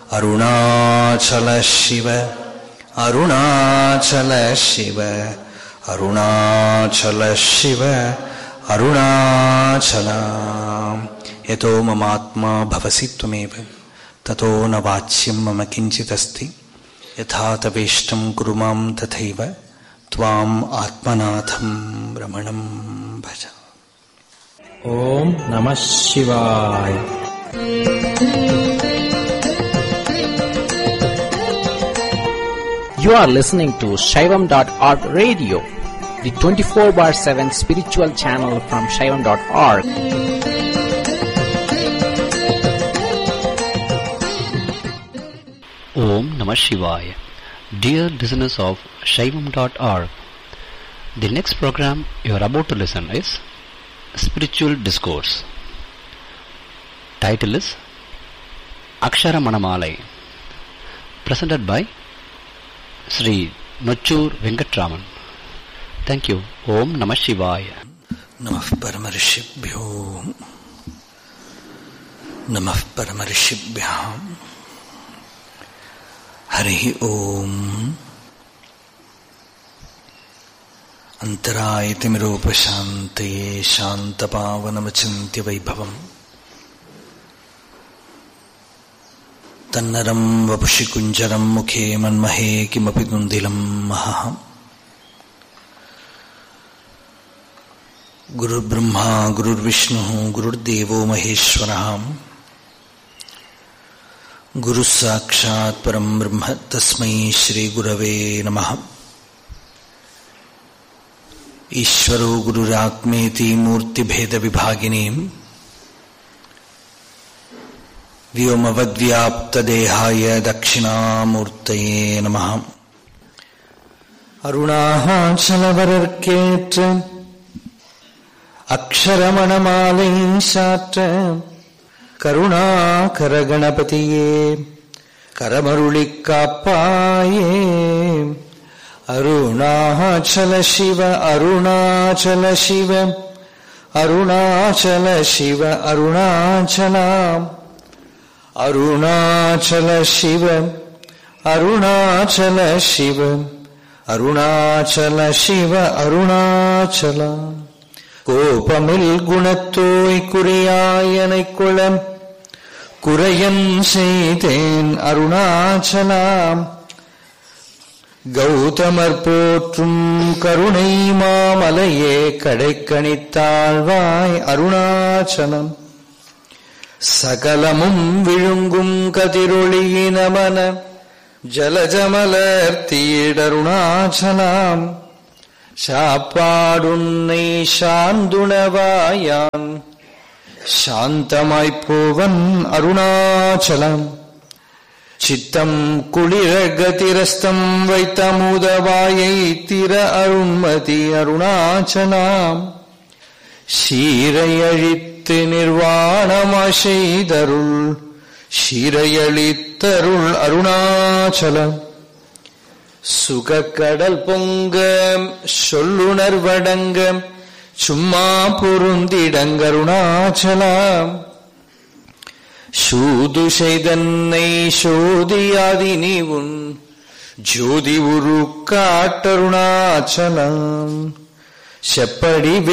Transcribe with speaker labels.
Speaker 1: அருணாச்சல சிவ அருணாச்சல சிவ அருணாச்சல சிவ அருணாச்சலாம் यतो ममात्मा भवसि त्वमेव ततो न वाच्यं मम किञ्चिदस्ति यथा तवेष्टं कुरु मां तथैव त्वाम् आत्मनाथं रमणं भज
Speaker 2: ஓம் நம சிவாய் You are listening to Shaivam.org radio, the 24 bar 7 spiritual channel from Shaivam.org.
Speaker 3: Om Namah Shivaya. Dear listeners of Shaivam.org, the next program you are about to listen is Spiritual Discourse. Title is Akshara Manamalai. Presented by Sri Nochur Venkatraman. Thank you. Om Namah Shivaya.
Speaker 1: नमः परमर्षिभ्यो नमः परमर्षिभ्याम् हरिः ओम् अन्तरायतिमिरोपशान्तये शान्तपावनमचिन्त्य वैभवम् तन्नरम् वपुषि कुञ्जरम् मुखे मन्महे किमपि तुन्दिलम् महः गुरुर्ब्रह्मा गुरुर्विष्णुः गुरुर्देवो महेश्वरः गुरुः साक्षात् परम् ब्रह्म तस्मै श्रीगुरवे नमः ईश्वरो गुरुरात्मेति मूर्तिभेदविभागिनीम् व्योमवद्व्याप्तदेहाय दक्षिणामूर्तये नमः அருணாச்சலவரற்கேற்ற அக்ஷரமணமாலை சாற்ற கருணாகர கணபதியே கரமருளிக் காப்பாயே அருணாச்சல சிவ அருணாச்சல சிவ அருணாச்சல சிவ அருணாச்சலாம் அருணாச்சல சிவ அருணாச்சல சிவ அருணாச்சல சிவ அருணாச்சலாம் கோபமில் குணத்தோய் குறியாயனைக் குளம் குறையன் செய்தேன் அருணாச்சலாம் கௌதமர் போற்றும் கருணை மாமலையே கடைக்கணித்தாழ்வாய் அருணாச்சலம் சகலமும் விழுங்கும் கதிரொளியினமன ஜலஜமலர்த்தியிடருணாச்சலாம் சாப்பாடுன்னை சாந்துணவாயான் சாந்தமாய்ப் போவன் அருணாச்சலம் சித்தம் குளிர கதிரஸ்தம் வைத்த மூதவாயை திற அருண்மதி அருணாச்சலாம் சீரையழித்து நிர்வாணமாய் செய்தருள் சீரையளித்தருள் அருணாச்சலம் சுகக்கடல் பொங்க சொல்லுணர்வடங்க சும்மா பொருந்திடங்கருணாச்சலாம் சூது செய்தன்னை சோதியாதி நீ உன் ஜோதி உரு காட்டருணாச்சலம் செப்படி